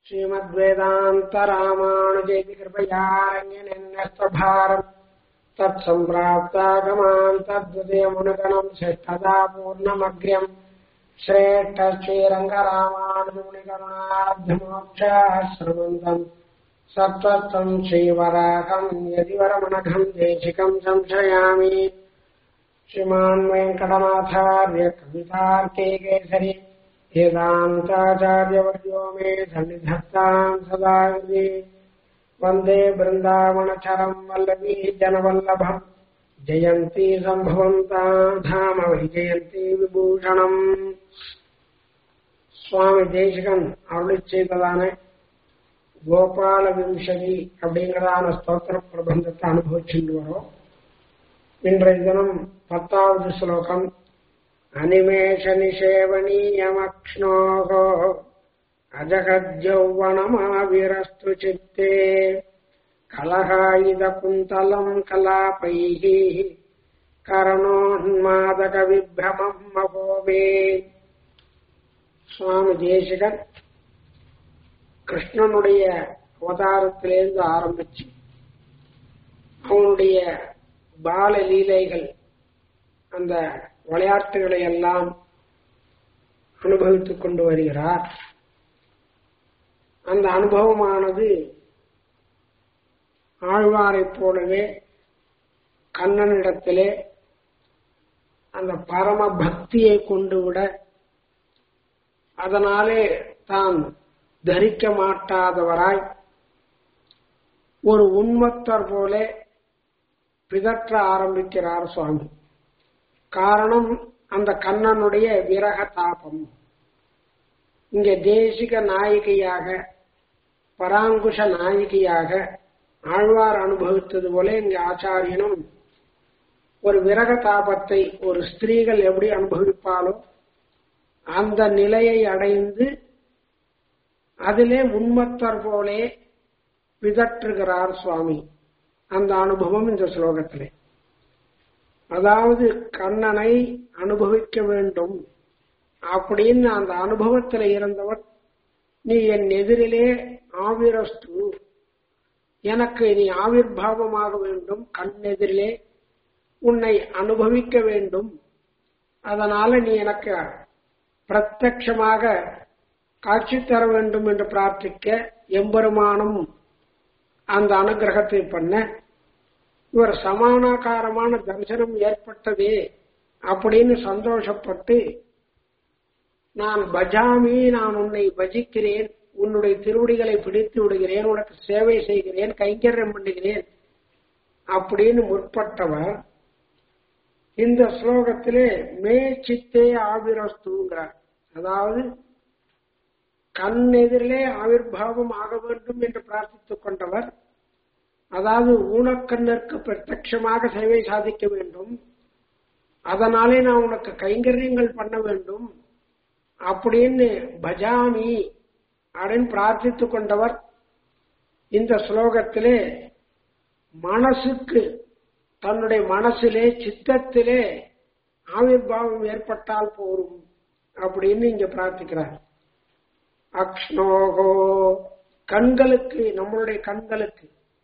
श्रीमद्वेदान्तरामानुजेति कृपयारण्यनिन्यस्तभारम् तत्सम्प्राप्तागमान् तद्वदेमुनिगणम् श्रेष्ठदा पूर्णमग्र्यम् श्रेष्ठश्रीरङ्गरामानुमुनिकरुणाब्धमोक्षाश्रमन्तम् सत्त्वम् श्रीवराहम् यदि वरमनघम् देशिकम् संशयामि श्रीमान् वेङ्कटनाथार्य कवितार्के केसरि वेदान्ताचार्यवर्यो मे सन्निधत्ताम् सदा विधि वन्दे बृन्दावनचरम् वल्लभी जनवल्लभम् जयन्ती सम्भवन्ता धाम வைஜெயந்தி விபூஷணம் சுவாமி தேசிகன் அருளி செய்ததான கோபால விம்சதி அப்படிங்கிறதான ஸ்தோத்திர பிரபந்தத்தை அனுபவிச்சுட்டு வரோம் இன்றைய தினம் பத்தாவது ஸ்லோகம் அனிமேஷ நிஷேவனீயமக்ஷ்ணோகோ அஜகஜௌவனமாவிரஸ்து சித்தே கலகாயுத குந்தலம் கலாபைः கரணோன்மாதக விப்ரமம் மகோவே சுவாமி தேசிகன் கிருஷ்ணனுடைய அவதாரத்திலிருந்து ஆரம்பிச்சு அவனுடைய பால லீலைகள் அந்த விளையாட்டுகளை எல்லாம் அனுபவித்துக் கொண்டு வருகிறார் அந்த அனுபவமானது ஆழ்வாரைப் போலவே கண்ணனிடத்திலே அந்த பரம பக்தியை கொண்டு விட அதனாலே தான் தரிக்க மாட்டாதவராய் ஒரு உண்மத்தர் போல பிதற்ற ஆரம்பிக்கிறார் சுவாமி காரணம் அந்த கண்ணனுடைய விரக தாபம் இங்கே தேசிக நாயகியாக பராங்குஷ நாயகியாக ஆழ்வார் அனுபவித்தது போல இங்க ஆச்சாரியனும் ஒரு விரக தாபத்தை ஒரு ஸ்திரீகள் எப்படி அனுபவிப்பாலோ அந்த நிலையை அடைந்து அதிலே உண்மத்தர் போலே பிதற்றுகிறார் சுவாமி அந்த அனுபவம் இந்த ஸ்லோகத்திலே அதாவது கண்ணனை அனுபவிக்க வேண்டும் அப்படின்னு அந்த அனுபவத்தில் இருந்தவர் நீ என் எதிரிலே ஆவிரஸ்து எனக்கு நீ ஆவிர்வாவமாக வேண்டும் கண் எதிரிலே உன்னை அனுபவிக்க வேண்டும் அதனால நீ எனக்கு பிரத்யமாக காட்சி தர வேண்டும் என்று பிரார்த்திக்க எம்பெருமானும் அந்த அனுகிரகத்தை பண்ண இவர் சமானாகாரமான தரிசனம் ஏற்பட்டதே அப்படின்னு சந்தோஷப்பட்டு நான் பஜாமி நான் உன்னை பஜிக்கிறேன் உன்னுடைய திருவடிகளை பிடித்து விடுகிறேன் உனக்கு சேவை செய்கிறேன் கைங்கரியம் பண்ணுகிறேன் அப்படின்னு முற்பட்டவர் இந்த ஸ்லோகத்திலே மே சித்தே ஆவிரஸ்துங்கிறார் அதாவது கண் எதிரிலே ஆவிர்வாவம் ஆக வேண்டும் என்று பிரார்த்தித்துக் கொண்டவர் அதாவது ஊனக்கண்ணிற்கு பிரத்யமாக சேவை சாதிக்க வேண்டும் அதனாலே நான் உனக்கு கைங்கரியங்கள் பண்ண வேண்டும் அப்படின்னு பஜாமி அப்படின்னு பிரார்த்தித்துக் கொண்டவர் இந்த ஸ்லோகத்திலே மனசுக்கு தன்னுடைய மனசிலே சித்தத்திலே ஆவிர்வாவம் ஏற்பட்டால் போரும் அப்படின்னு இங்க பிரார்த்திக்கிறார் அக்ஷ்ணோகோ கண்களுக்கு நம்மளுடைய கண்களுக்கு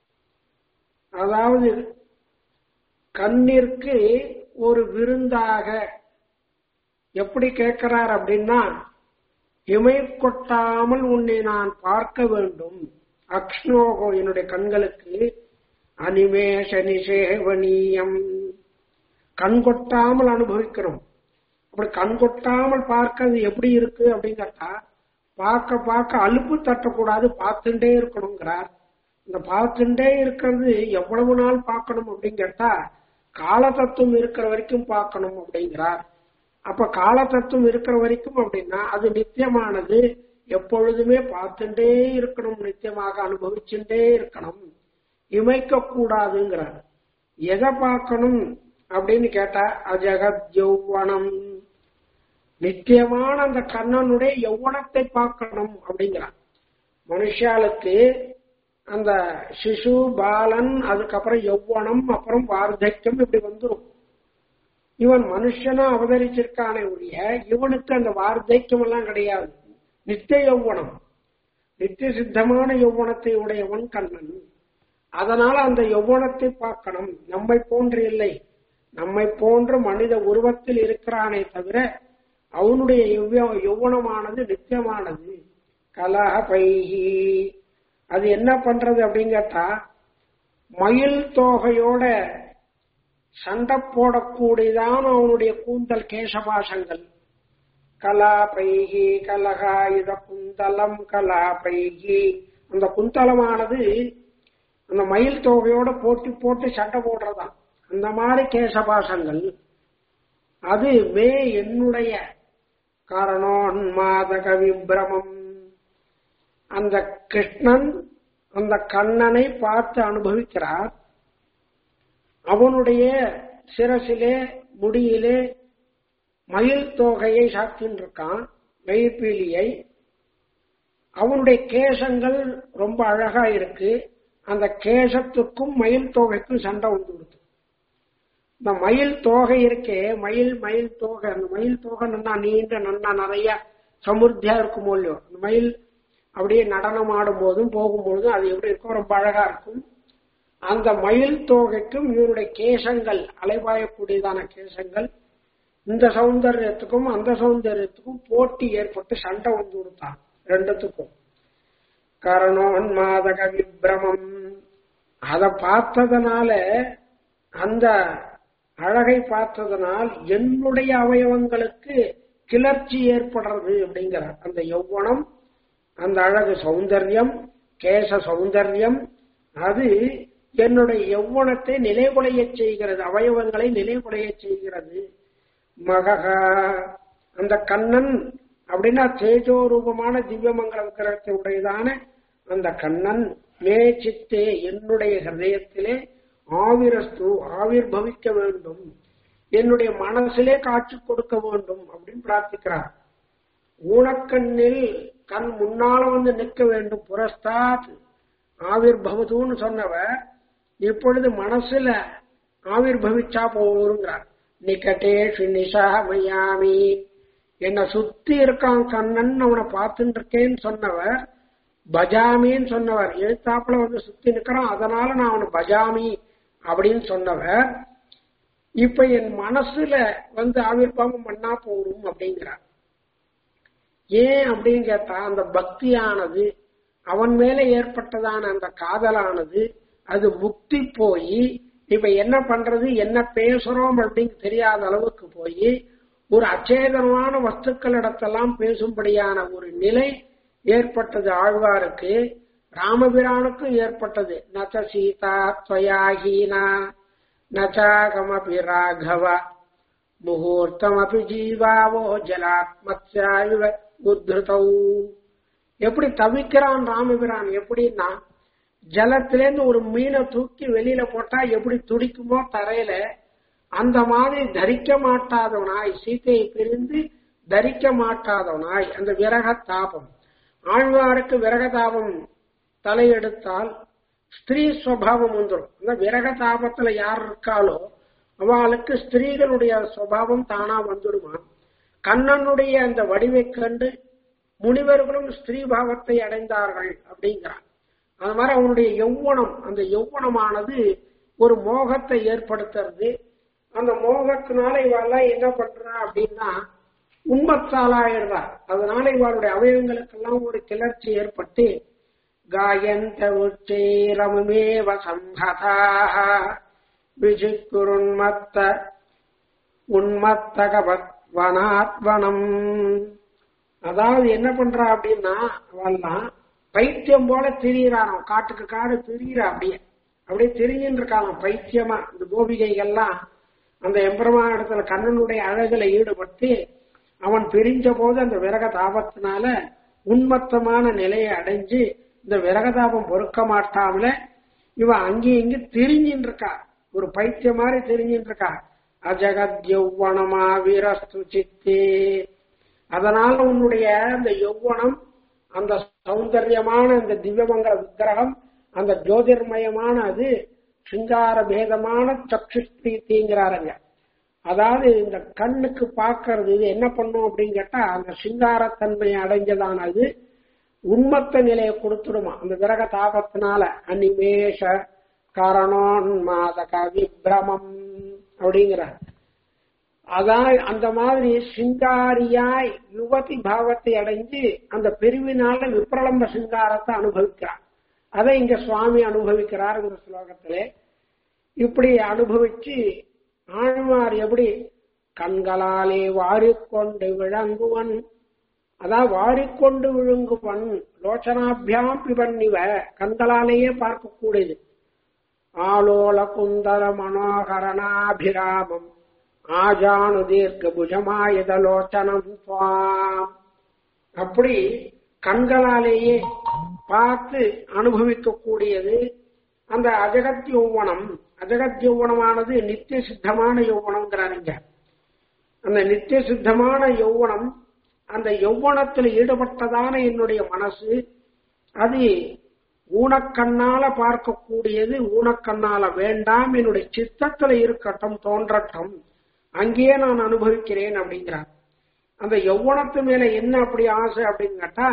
அதாவது கண்ணிற்கு ஒரு விருந்தாக எப்படி கேட்கிறார் அப்படின்னா இமை கொட்டாமல் உன்னை நான் பார்க்க வேண்டும் அக்ஷ்ணோகோ என்னுடைய கண்களுக்கு அனிமேஷ நிஷேவனீயம் கண் கொட்டாமல் அனுபவிக்கிறோம் அப்படி கண் கொட்டாமல் பார்க்க அது எப்படி இருக்கு அப்படின்னு கேட்டா பார்க்க பார்க்க அலுப்பு தட்டக்கூடாது பார்த்துட்டே இருக்கணுங்கிறார் இந்த பார்த்துட்டே இருக்கிறது எவ்வளவு நாள் பார்க்கணும் அப்படின்னு கேட்டா கால தத்துவம் இருக்கிற வரைக்கும் பார்க்கணும் அப்படிங்கிறார் அப்ப கால தத்துவம் இருக்கிற வரைக்கும் அப்படின்னா அது நித்தியமானது எப்பொழுதுமே பார்த்துட்டே இருக்கணும் நித்தியமாக அனுபவிச்சுட்டே இருக்கணும் இமைக்க கூடாதுங்கிறார் எதை பார்க்கணும் அப்படின்னு கேட்டா அஜகத் யௌவனம் நித்தியமான அந்த கண்ணனுடைய யௌவனத்தை பார்க்கணும் அப்படிங்கிறார் மனுஷாளுக்கு அந்த சிசு பாலன் அதுக்கப்புறம் யௌவனம் அப்புறம் வார்த்தக்கியம் இப்படி வந்துடும் இவன் மனுஷனா அவதரிச்சிருக்கானே ஒழிய இவனுக்கு அந்த வார்த்தைக்கம் எல்லாம் கிடையாது நித்திய யௌவனம் நித்திய சித்தமான யௌவனத்தை உடையவன் கண்ணன் அதனால அந்த யௌவனத்தை பார்க்கணும் நம்மை போன்று இல்லை நம்மை போன்ற மனித உருவத்தில் இருக்கிறானே தவிர அவனுடைய யௌவ- யௌவனமானது நித்தியமானது கலஹ பைகி அது என்ன பண்றது அப்படின்னு கேட்டா மயில் தோகையோட சண்டை போடக்கூடியதான அவனுடைய கூந்தல் கேசபாசங்கள் கலா பைகி கலகாயுத குந்தலம் கலா பைகி அந்த குந்தலமானது அந்த மயில் தொகையோட போட்டி போட்டு சண்டை போடுறதாம் அந்த மாதிரி கேசபாசங்கள் அது மே என்னுடைய காரணோன்மாதக விப்ரமம் அந்த கிருஷ்ணன் அந்த கண்ணனை பார்த்து அனுபவிக்கிறார் அவனுடைய சிரசிலே முடியிலே மயில் தோகையை சாத்தின்னு இருக்கான் மயிர்பீலியை அவனுடைய கேசங்கள் ரொம்ப அழகா இருக்கு அந்த கேசத்துக்கும் மயில் தோகைக்கும் சண்டை வந்து கொடுத்து இந்த மயில் தோகை இருக்கே மயில் மயில் தோகை அந்த மயில் தோகை நன்னா நீண்ட நன்னா நிறைய சமுர்த்தியா இருக்குமோ இல்லையோ அந்த மயில் அப்படியே நடனம் ஆடும் போதும் போகும்போதும் அது எப்படி இருக்கும் ரொம்ப அழகா இருக்கும் அந்த மயில் தோகைக்கும் இவருடைய கேசங்கள் அலைபாயக்கூடியதான கேசங்கள் இந்த சௌந்தரியத்துக்கும் அந்த சௌந்தரியத்துக்கும் போட்டி ஏற்பட்டு சண்டை வந்து கொடுத்தான் ரெண்டுத்துக்கும் கரணோன்மாதக விப்ரமம் அதை பார்த்ததுனால அந்த அழகை பார்த்ததனால் என்னுடைய அவயவங்களுக்கு கிளர்ச்சி ஏற்படுறது அப்படிங்கிறார் அந்த யௌவனம் அந்த அழகு சௌந்தர்யம் கேச சௌந்தர்யம் அது என்னுடைய யௌவனத்தை நிலைகுலையச் செய்கிறது அவயவங்களை நிலைகுலையச் செய்கிறது மகா அந்த கண்ணன் அப்படின்னா தேஜோரூபமான திவ்யமங்கல விக்கிரகத்தை உடையதான அந்த கண்ணன் மே சித்தே என்னுடைய ஹிருதயத்திலே ஆவிரஸ்து ஆவிர் பவிக்க வேண்டும் என்னுடைய மனசிலே காட்சி கொடுக்க வேண்டும் அப்படின்னு பிரார்த்திக்கிறார் ஊனக்கண்ணில் கண் முன்னால வந்து நிற்க வேண்டும் புரஸ்தாத் ஆவிர் பவதுன்னு சொன்னவர் இப்பொழுது மனசுல ஆவிர் பவிச்சா போருங்கிறார் நிகட்டேஷு நிஷாமயாமி என்னை சுத்தி இருக்கான் கண்ணன் அவனை பார்த்துட்டு இருக்கேன்னு சொன்னவர் பஜாமின்னு சொன்னவர் எழுத்தாப்புல வந்து சுத்தி நிக்கிறான் அதனால நான் அவனை பஜாமி அப்படின்னு சொன்னவர் இப்ப என் மனசுல வந்து ஆவிர்வாவம் பண்ணா போரும் அப்படிங்கிறார் ஏன் அப்படின்னு கேட்டா அந்த பக்தியானது அவன் மேல ஏற்பட்டதான அந்த காதலானது அது முக்தி போய் இப்ப என்ன பண்றது என்ன பேசுறோம் அப்படின்னு தெரியாத அளவுக்கு போய் ஒரு அச்சேதனமான வஸ்துக்களிடத்தெல்லாம் பேசும்படியான ஒரு நிலை ஏற்பட்டது ஆழ்வாருக்கு ராமபிரானுக்கும் ஏற்பட்டது நச்ச சீதா துவயாஹீனா நச்சாகமபி ராகவ முகூர்த்தமபி ஜீவாவோ ஜலாத்மத்யாயுவ உத்ருதௌ எப்படி தவிக்கிறான் ராமபிரான் எப்படின்னா ஜலத்திலேருந்து ஒரு மீனை தூக்கி வெளியில போட்டா எப்படி துடிக்குமோ தரையில அந்த மாதிரி தரிக்க மாட்டாதவனாய் சீதையை பிரிந்து தரிக்க மாட்டாதவனாய் அந்த விரக தாபம் ஆழ்வாருக்கு விரக தாபம் தலையெடுத்தால் ஸ்திரீ ஸ்வபாவம் வந்துடும் அந்த விரக தாபத்துல யார் இருக்காளோ அவளுக்கு ஸ்திரீகளுடைய சுவாவம் தானா வந்துடுமா கண்ணனுடைய அந்த வடிவை கண்டு முனிவர்களும் ஸ்திரீ பாவத்தை அடைந்தார்கள் அப்படிங்கிறான் அது மாதிரி அவனுடைய யௌவனம் அந்த யௌவனமானது ஒரு மோகத்தை ஏற்படுத்துறது அந்த மோகத்தினால இவெல்லாம் என்ன பண்றா அப்படின்னா உண்மத்தாலாயிடுறா அதனால இவளுடைய அவயவங்களுக்கெல்லாம் ஒரு கிளர்ச்சி ஏற்பட்டு காயந்த உச்சேரமுமேவ சம்பதாக விஜிக்குருண்மத்த உன்மத்தகவத் வனாத்வனம் அதாவது என்ன பண்றா அப்படின்னா அவெல்லாம் பைத்தியம் போல திரியிறான் காட்டுக்கு காடு திரியிறா அப்படியே அப்படியே திரிஞ்சுட்டு இருக்கான் பைத்தியமா இந்த கோபிகைகள்லாம் அந்த எம்பெருமான இடத்துல கண்ணனுடைய அழகுல ஈடுபட்டு அவன் பிரிஞ்ச போது அந்த விரக தாபத்தினால உன்மத்தமான நிலையை அடைஞ்சு இந்த விரக தாபம் பொறுக்க மாட்டாமல இவன் அங்கேயும் இங்க திரிஞ்சின்னு இருக்கா ஒரு பைத்திய மாதிரி தெரிஞ்சிட்டு இருக்கா அஜகத் யௌவனமா வீரஸ்து சித்தே அதனால உன்னுடைய அந்த யௌவனம் அந்த சௌந்தரியமான அந்த திவ்யமங்கல விக்கிரகம் அந்த ஜோதிர்மயமான அது சிங்கார பேதமான சக்ஷுஸ்திங்கிறாருங்க அதாவது இந்த கண்ணுக்கு பார்க்கறது இது என்ன பண்ணும் அப்படின்னு கேட்டா அந்த சிங்காரத்தன்மையை அடைஞ்சதானது உண்மத்த நிலையை கொடுத்துடுமா அந்த விரக தாபத்தினால அனிமேஷ கரணோன்மாதக விப்ரமம் அப்படிங்கிறார் அதான் அந்த மாதிரி சிங்காரியாய் யுவதி பாவத்தை அடைஞ்சு அந்த பிரிவினால விப்ரலம்ப சிங்காரத்தை அனுபவிக்கிறார் அதை இங்க சுவாமி அனுபவிக்கிறார் இந்த ஸ்லோகத்திலே இப்படி அனுபவிச்சு ஆழ்வார் எப்படி கண்களாலே வாரிக்கொண்டு விளங்குவன் அதான் வாரிக்கொண்டு விழுங்குவன் லோச்சனாபியாம் பிபன்னிவ கண்களாலேயே பார்க்கக்கூடியது ஆலோல குந்தர மனோகரணாபிராமம் ஆஜானு தீர்க்க புஜமாயுதலோச்சனம் துவாம் அப்படி கண்களாலேயே பார்த்து அனுபவிக்கக்கூடியது அந்த அஜகத் யௌவனம் அஜகத் யௌவனமானது நித்திய சித்தமான யௌவனம்ங்கிறாருங்க அந்த நித்திய சித்தமான யௌவனம் அந்த யௌவனத்தில் ஈடுபட்டதான என்னுடைய மனசு அது ஊனக்கண்ணால பார்க்கக்கூடியது ஊனக்கண்ணால வேண்டாம் என்னுடைய சித்தத்துல இருக்கட்டும் தோன்றட்டும் அங்கேயே நான் அனுபவிக்கிறேன் அப்படிங்கிறார் அந்த யௌவனத்து மேல என்ன அப்படி ஆசை அப்படின்னு கேட்டா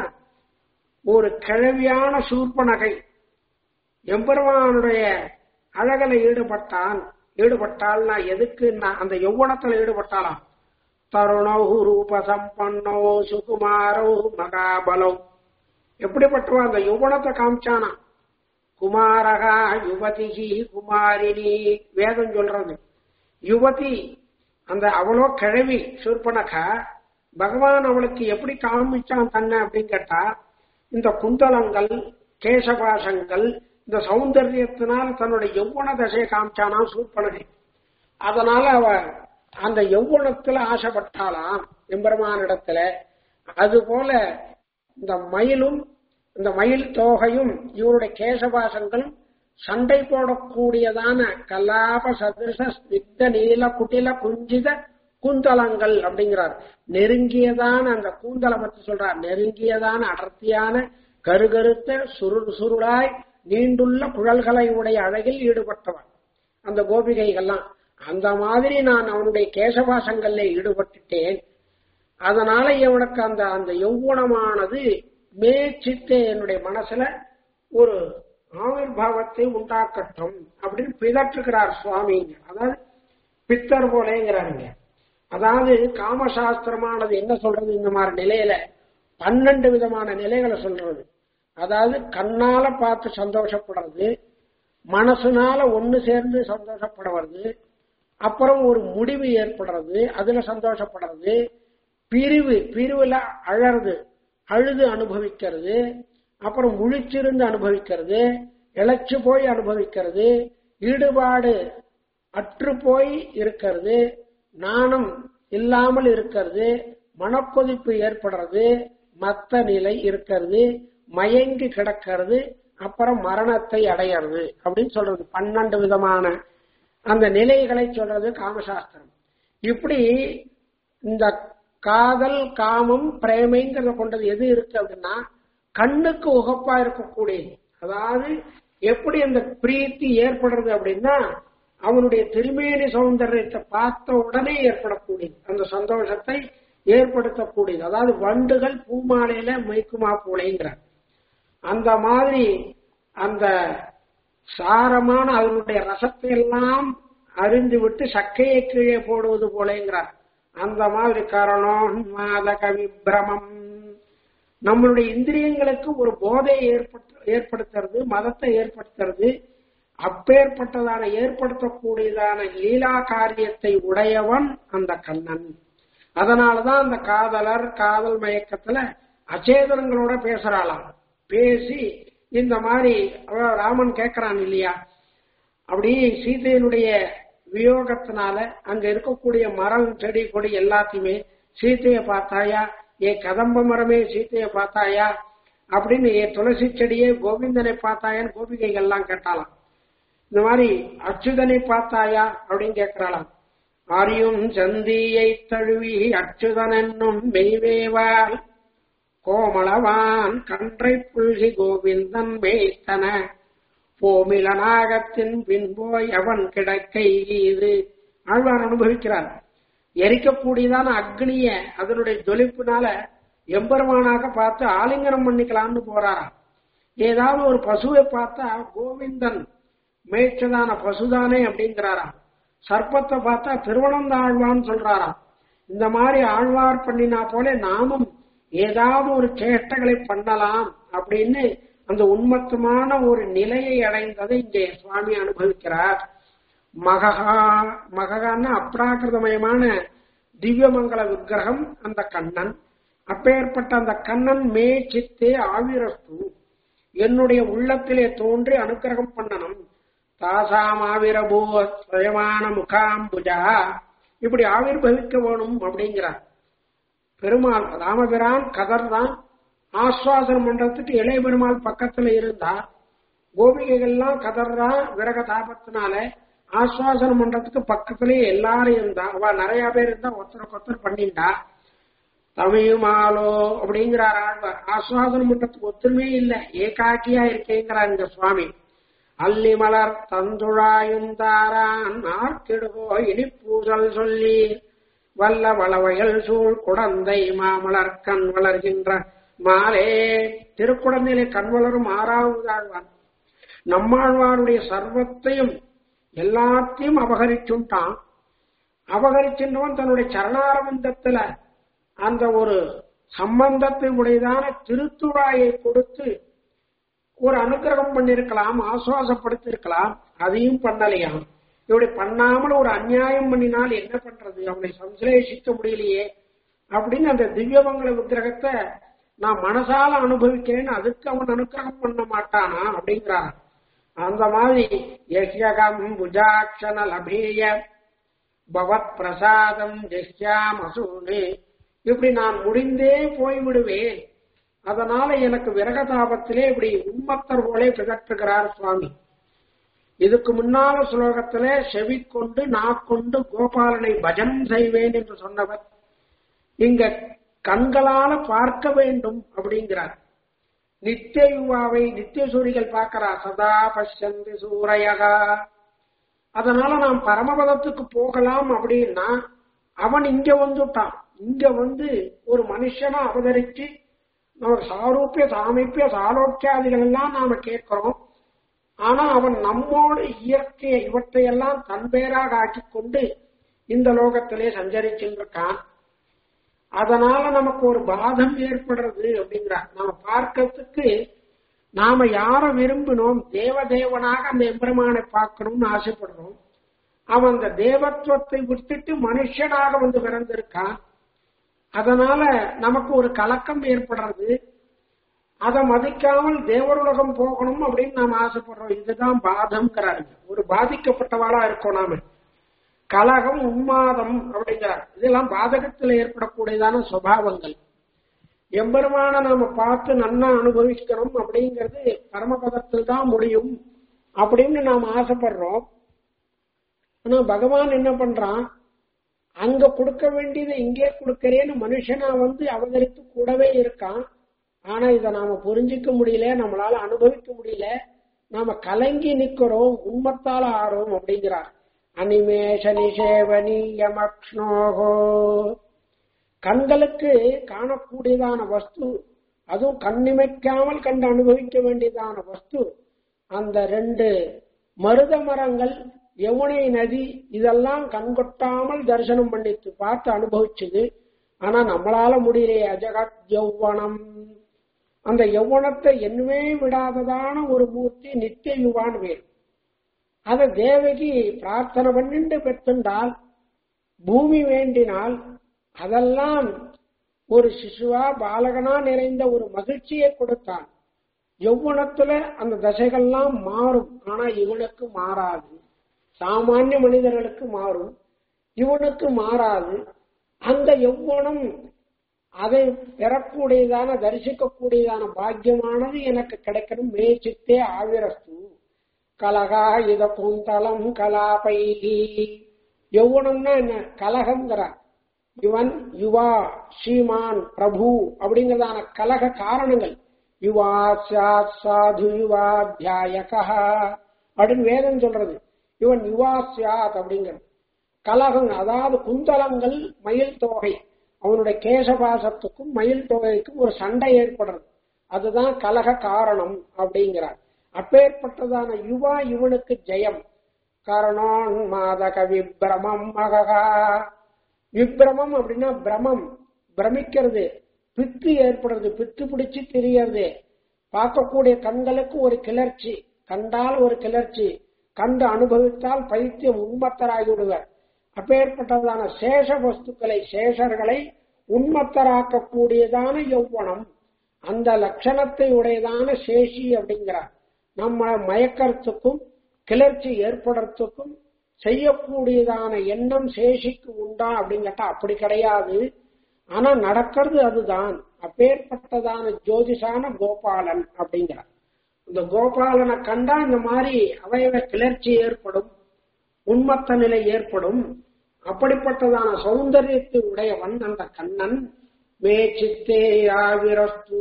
ஒரு கிழவியான சூர்பனகை எம்பெருமானுடைய அழகல ஈடுபட்டான் ஈடுபட்டால்னா எதுக்கு அந்த யௌவனத்துல ஈடுபட்டாலாம் தருணோ ரூப சம்பன்னோ சுகுமாரோ மகாபலோ எப்படிப்பட்டவோ அந்த யுவனத்தை காமிச்சானா குமாரகா யுவதிகி குமாரினி வேதம் சொல்றது யுவதி அந்த அவளோ கிழவி சூர்பனகா பகவான் அவளுக்கு எப்படி காமிச்சான் தன்னை அப்படின்னு கேட்டா இந்த குந்தலங்கள் கேசபாசங்கள் இந்த சௌந்தரியத்தினால் தன்னுடைய யௌவன தசையை காமிச்சானா சூர்பனகை அதனால அவ அந்த யௌவனத்துல ஆசைப்பட்டாலாம் எம்பெருமானிடத்துல அது போல இந்த மயிலும் இந்த மயில் தோகையும் இவருடைய கேசபாசங்களும் சண்டை போடக்கூடியதான கலாப சதிருஷ ஸ்னிக்த நீல குட்டில குஞ்சித கூந்தலங்கள் அப்படிங்கிறார் நெருங்கியதான அந்த கூந்தலை பத்தி சொல்றார் நெருங்கியதான அடர்த்தியான கருகருத்த சுருள் சுருளாய் நீண்டுள்ள குழல்களை உடைய அழகில் ஈடுபட்டவன் அந்த கோபிகைகள்லாம் அந்த மாதிரி நான் அவனுடைய கேசவாசங்கள்ல ஈடுபட்டுட்டேன் அதனால இவனுக்கு அந்த அந்த யௌவனமானது மேய்ச்சித்து என்னுடைய மனசுல ஒரு ஆவிர்வாவத்தை உண்டாக்கட்டும் அப்படின்னு பிதற்றுகிறார் சுவாமி அதாவது பித்தர் போலேங்கிறாருங்க அதாவது காமசாஸ்திரமானது என்ன சொல்றது இந்த மாதிரி நிலையில பன்னெண்டு விதமான நிலைகளை சொல்றது அதாவது கண்ணால பார்த்து சந்தோஷப்படுறது மனசுனால ஒண்ணு சேர்ந்து சந்தோஷப்படுறது அப்புறம் ஒரு முடிவு ஏற்படுறது அதுல சந்தோஷப்படுறது பிரிவு பிரிவுல அழறது அழுது அனுபவிக்கிறது அப்புறம் முழிச்சிருந்து அனுபவிக்கிறது இழைச்சு போய் அனுபவிக்கிறது ஈடுபாடு அற்று போய் இருக்கிறது நாணம் இல்லாமல் இருக்கிறது மனக்கொதிப்பு ஏற்படுறது மத்த நிலை இருக்கிறது மயங்கி கிடக்கிறது அப்புறம் மரணத்தை அடையிறது அப்படின்னு சொல்றது பன்னெண்டு விதமான அந்த நிலைகளை சொல்றது காமசாஸ்திரம் இப்படி இந்த காதல் காமம் பிரேமைங்கிறத கொண்டது எது இருக்கு அப்படின்னா கண்ணுக்கு உகப்பா இருக்கக்கூடியது அதாவது எப்படி அந்த பிரீத்தி ஏற்படுறது அப்படின்னா அவனுடைய திருமேனி சௌந்தரியத்தை பார்த்த உடனே ஏற்படக்கூடியது அந்த சந்தோஷத்தை ஏற்படுத்தக்கூடியது அதாவது வண்டுகள் பூமாலையில மைக்குமா போலேங்கிறார் அந்த மாதிரி அந்த சாரமான அதனுடைய ரசத்தை எல்லாம் அறிந்து விட்டு சக்கையை கீழே போடுவது போலேங்கிறார் அந்த மாதிரி கரணம் மாதக விப்ரமம் நம்மளுடைய இந்திரியங்களுக்கு ஒரு போதையை ஏற்பட்டு ஏற்படுத்துறது மதத்தை ஏற்படுத்துறது அப்பேற்பட்டதான ஏற்படுத்தக்கூடியதான லீலா காரியத்தை உடையவன் அந்த கண்ணன் அதனாலதான் அந்த காதலர் காதல் மயக்கத்துல அச்சேதனங்களோட பேசுறாளாம் பேசி இந்த மாதிரி ராமன் கேக்குறான் இல்லையா அப்படி சீதையினுடைய வியோகத்தினால அங்க இருக்கக்கூடிய மரம் செடி கொடி எல்லாத்தையுமே சீத்தைய பார்த்தாயா ஏ கதம்ப மரமே சீத்தைய பார்த்தாயா அப்படின்னு ஏ துளசி செடியே கோவிந்தனை பார்த்தாயான்னு கோபிகைகள்லாம் கேட்டாலாம் இந்த மாதிரி அச்சுதனை பார்த்தாயா அப்படின்னு கேட்கிறாளாம் ஆரியும் சந்தியை தழுவி அச்சுதன் என்னும் மெய்வேவால் கோமளவான் கன்றை புல்கி கோவிந்தன் மேய்த்தன போமில நாகத்தின் பின்போய் அவன் கிடக்கை இது ஆழ்வார் அனுபவிக்கிறார் எரிக்கக்கூடியதான அக்னிய அதனுடைய ஜொலிப்புனால எம்பெருமானாக பார்த்து ஆலிங்கனம் பண்ணிக்கலாம்னு போறாராம் ஏதாவது ஒரு பசுவை பார்த்தா கோவிந்தன் மேய்ச்சதான பசுதானே அப்படிங்கிறாராம் சர்ப்பத்தை பார்த்தா திருவனந்தாழ்வான்னு சொல்றாராம் இந்த மாதிரி ஆழ்வார் பண்ணினா போல நாமும் ஏதாவது ஒரு சேஷ்டங்களை பண்ணலாம் அப்படின்னு அந்த உண்மத்தமான ஒரு நிலையை அடைந்ததை இங்கே சுவாமி அனுபவிக்கிறார் மகா மககான்னா அப்ராகிருதமயமான திவ்யமங்கல விக்கிரகம் அந்த கண்ணன் அப்பேற்பட்ட அந்த கண்ணன் மே சித்தே ஆவிரஸ்து என்னுடைய உள்ளத்திலே தோன்றி அனுக்கிரகம் பண்ணணும் தாசாம் ஆவிரபூ ஸ்வயமான முகாம்புஜா இப்படி ஆவிர்வவிக்க வேணும் அப்படிங்கிறார் பெருமாள் ராமபிரான் கதர்தான் ஆஸ்வாசனம் பண்றதுக்கு இளைய பெருமாள் பக்கத்துல இருந்தா கோபிகைகள்லாம் கதர்றா விரக தாபத்தினால ஆஸ்வாசனம் பண்றதுக்கு பக்கத்திலேயே எல்லாரும் இருந்தா அவ நிறைய பேர் இருந்தா ஒருத்தருக்கு ஒருத்தர் பண்ணிண்டா தமிழுமாலோ அப்படிங்கிறார் ஆழ்வார் ஆஸ்வாசனம் பண்றதுக்கு ஒத்துமே இல்ல ஏகாக்கியா இருக்கேங்கிறார் இந்த சுவாமி அல்லி மலர் தந்துழாயுந்தாரான் நாற்கிடுகோ இனிப்பூசல் சொல்லி வல்ல வளவயல் சூழ் குடந்தை மாமலர் கண் வளர்கின்ற மாலே திருக்குடந்தையிலே கண் வளரும் ஆறாவது ஆழ்வார் நம்மாழ்வாருடைய சர்வத்தையும் எல்லாத்தையும் அபகரிச்சுட்டான் அபகரிக்கின்றவன் தன்னுடைய சரணாரவிந்தத்துல அந்த ஒரு சம்பந்தத்தை உடையதான திருத்துழாயை கொடுத்து ஒரு அனுகிரகம் பண்ணிருக்கலாம் ஆசுவாசப்படுத்திருக்கலாம் அதையும் பண்ணலையாம் இப்படி பண்ணாமல் ஒரு அநியாயம் பண்ணினால் என்ன பண்றது அவனை சம்சலேஷிக்க முடியலையே அப்படின்னு அந்த திவ்யமங்கல விக்கிரகத்தை நான் மனசால அனுபவிக்கிறேன்னு அதுக்கு அவன் அனுகிரகம் பண்ண மாட்டானா அப்படிங்கிறான் அந்த மாதிரி யக்யகம் புஜாட்சண லபீய பவத் பிரசாதம் ஜெஷ்யாம் அசூனே இப்படி நான் முடிந்தே போய்விடுவேன் அதனால எனக்கு விரகதாபத்திலே இப்படி உம்மத்தர் போலே பிதற்றுகிறார் சுவாமி இதுக்கு முன்னால ஸ்லோகத்துல செவி கொண்டு நாக்கொண்டு கோபாலனை பஜன் செய்வேன் என்று சொன்னவர் இங்க கண்களால பார்க்க வேண்டும் அப்படிங்கிறார் நித்திய யுவாவை நித்திய சூரிகள் பார்க்கிறா சதா பஷ்யந்தி சூரையகா அதனால நாம் பரமபதத்துக்கு போகலாம் அப்படின்னா அவன் இங்க வந்துட்டான் இங்க வந்து ஒரு மனுஷனா அவதரிச்சு நம்ம சாரூப்பிய சாமீப்பிய சாலோக்கியாதிகள் எல்லாம் நாம கேட்கிறோம் ஆனா அவன் நம்மோடு இயற்கையை இவற்றையெல்லாம் தன் பேராக ஆக்கி கொண்டு இந்த லோகத்திலே சஞ்சரிச்சுருக்கான் அதனால நமக்கு ஒரு பாதம் ஏற்படுறது அப்படிங்கிறார் நாம பார்க்கறதுக்கு நாம யார விரும்பினோம் தேவதேவனாக அந்த எம்பெருமானை பார்க்கணும்னு ஆசைப்படுறோம் அவன் அந்த தேவத்துவத்தை விட்டுட்டு மனுஷனாக வந்து பிறந்திருக்கான் அதனால நமக்கு ஒரு கலக்கம் ஏற்படுறது அதை மதிக்காமல் தேவருலகம் போகணும் அப்படின்னு நாம் ஆசைப்படுறோம் இதுதான் பாதம்ங்கிறாரு ஒரு பாதிக்கப்பட்டவாளா இருக்கோம் நாம கலகம் உன்மாதம் அப்படிங்கிறார் இதெல்லாம் பாதகத்தில் ஏற்படக்கூடியதான சுவாவங்கள் எம்பெருமான நாம பார்த்து நன்னா அனுபவிக்கணும் அப்படிங்கிறது பரமபதத்தில் தான் முடியும் அப்படின்னு நாம் ஆசைப்படுறோம் ஆனா பகவான் என்ன பண்றான் அங்க கொடுக்க வேண்டியதை இங்கே கொடுக்கறேன்னு மனுஷனா வந்து அவதரித்து கூடவே இருக்கான் ஆனா இதை நாம புரிஞ்சிக்க முடியல நம்மளால அனுபவிக்க முடியல நாம கலங்கி நிக்கிறோம் உண்மத்தால ஆறோம் அப்படிங்கிறார் அனிமேஷ நிஷேவனீயமக்ஷ்ணோகோ கண்களுக்கு காணக்கூடியதான வஸ்து அதுவும் கண்ணிமைக்காமல் கண்டு அனுபவிக்க வேண்டியதான வஸ்து அந்த ரெண்டு மருத மரங்கள் யமுனை நதி இதெல்லாம் கண்கொட்டாமல் தரிசனம் பண்ணிட்டு பார்த்து அனுபவிச்சது ஆனா நம்மளால முடியலையே அஜகத் யௌவனம் அந்த யௌவனத்தை என்னவே விடாததான ஒரு மூர்த்தி நித்திய யுவான் வேறு அத தேவகி பிரார்த்தனை பண்ணிட்டு பெற்றுண்டால் பூமி வேண்டினால் அதெல்லாம் ஒரு சிசுவா பாலகனா நிறைந்த ஒரு மகிழ்ச்சியை கொடுத்தான் யௌவனத்துல அந்த தசைகள்லாம் மாறும் ஆனா இவனுக்கு மாறாது சாமானிய மனிதர்களுக்கு மாறும் இவனுக்கு மாறாது அந்த யௌவனம் அதை பெறக்கூடியதான தரிசிக்கக்கூடியதான பாக்கியமானது எனக்கு கிடைக்கணும் மேய்ச்சித்தே ஆவிரஸ்து கலகா இத பூந்தளம் கலாபைகி யௌவனம்னா என்ன கலகங்கிறார் இவன் யுவா ஸ்ரீமான் பிரபு அப்படிங்கறதான கலக காரணங்கள் யுவா சாத் சாது யுவா தியாயகா அப்படின்னு வேதம் சொல்றது இவன் யுவா சாத் அப்படிங்கிறது கலகம் அதாவது குந்தலங்கள் மயில் தொகை அவனுடைய கேசபாசத்துக்கும் மயில் தொகைக்கும் ஒரு சண்டை ஏற்படுறது அதுதான் கலக காரணம் அப்படிங்கிறார் அப்பேற்பட்டதான யுவா இவனுக்கு ஜெயம் காரணம் மாதக விப்ரமம் மகா விப்ரமம் அப்படின்னா பிரமம் பிரமிக்கிறது பித்து ஏற்படுறது பித்து பிடிச்சு தெரியறது பார்க்கக்கூடிய கண்களுக்கு ஒரு கிளர்ச்சி கண்டால் ஒரு கிளர்ச்சி கண்டு அனுபவித்தால் பைத்தியம் உண்மத்தராகி விடுவர் அப்பேற்பட்டதான சேஷ வஸ்துக்களை சேஷர்களை உண்மத்தராக்கக்கூடியதான யௌவனம் அந்த லட்சணத்தை உடையதான சேஷி அப்படிங்கிறார் நம்ம மயக்கறதுக்கும் கிளர்ச்சி ஏற்படுறதுக்கும் செய்யக்கூடியதான எண்ணம் சேஷிக்கு உண்டா அப்படின்னு கேட்டா அப்படி கிடையாது ஆனா நடக்கிறது அதுதான் அப்பேற்பட்டதான ஜோதிஷான கோபாலன் அப்படிங்கிறார் இந்த கோபாலனை கண்டா இந்த மாதிரி அவயவ கிளர்ச்சி ஏற்படும் உண்மத்த நிலை ஏற்படும் அப்படிப்பட்டதான சௌந்தரியத்தை உடையவன் அந்த கண்ணன் மே சித்தே ஆவிரஸ்து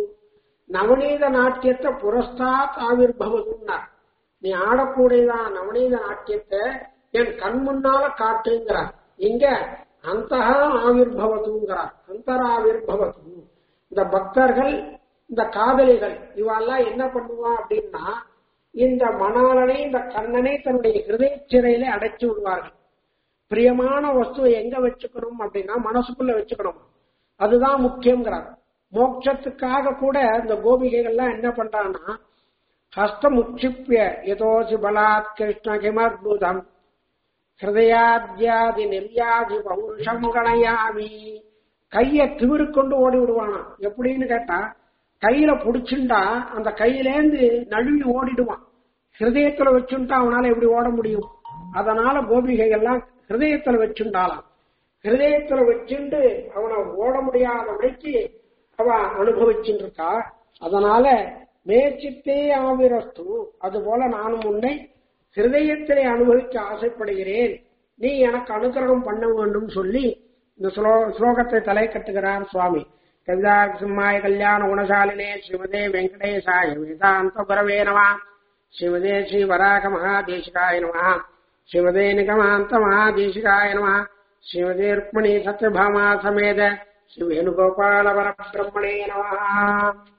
நவநீத நாட்டியத்தை புரஸ்தாத் ஆவிர்பவதுன்னார் நீ ஆடக்கூடியதான் நவநீத நாட்டியத்தை என் கண் முன்னால காட்டுங்கிறார் இங்க அந்த ஆவிர்பவதுங்கிறார் அந்தராவிர்பவது இந்த பக்தர்கள் இந்த காதலிகள் இவெல்லாம் என்ன பண்ணுவா அப்படின்னா இந்த மணாலனை இந்த கண்ணனை தன்னுடைய ஹிருதய சிறையில அடைச்சு விடுவார்கள் பிரியமான வஸ்துவை எங்க வச்சுக்கணும் அப்படின்னா மனசுக்குள்ள வச்சுக்கணும் அதுதான் முக்கியங்கிறார் மோட்சத்துக்காக கூட இந்த கோபிகைகள்லாம் என்ன பண்றான்னா ஹஸ்தம் உட்சிப்பிய யதோசி பலாத் கிருஷ்ண கிமத்புதம் ஹிருதயாத்யாதி நிர்யாதி பௌருஷம் கணையாமி கைய திமிரு கொண்டு ஓடி விடுவானா எப்படின்னு கேட்டா கையில புடிச்சுண்டா அந்த கையிலேந்து நழுவி ஓடிடுவான் ஹிருதயத்துல வச்சுட்டா அவனால எப்படி ஓட முடியும் அதனால கோபிகைகள்லாம் ஹிருதயத்துல வச்சுண்டாலாம் ஹிருதயத்துல வச்சுண்டு அவனை ஓட முடியாதபடிக்கு அவ அனுபவிச்சுட்டு இருக்கா அதனால மேய்ச்சித்தே ஆவிரஸ்து அது போல நானும் உன்னை ஹிருதயத்திலே அனுபவிக்க ஆசைப்படுகிறேன் நீ எனக்கு அனுகிரகம் பண்ண வேண்டும் சொல்லி இந்த ஸ்லோ- ஸ்லோகத்தை தலை கட்டுகிறார் சுவாமி கவிதா சிம்மாய கல்யாண குணசாலினே ஸ்ரீமதே வெங்கடேசாய வேதாந்த குரவே நம ஸ்ரீமதே ஸ்ரீ வராக மகாதேசிகாய நம ஸ்ரீமதே நிகமாந்த மகாதேசிகாய நம ஸ்ரீமதே ருக்மணி சத்யபாமா சமேத ஸ்ரீ வேணுகோபால பரபிரம்மணே நம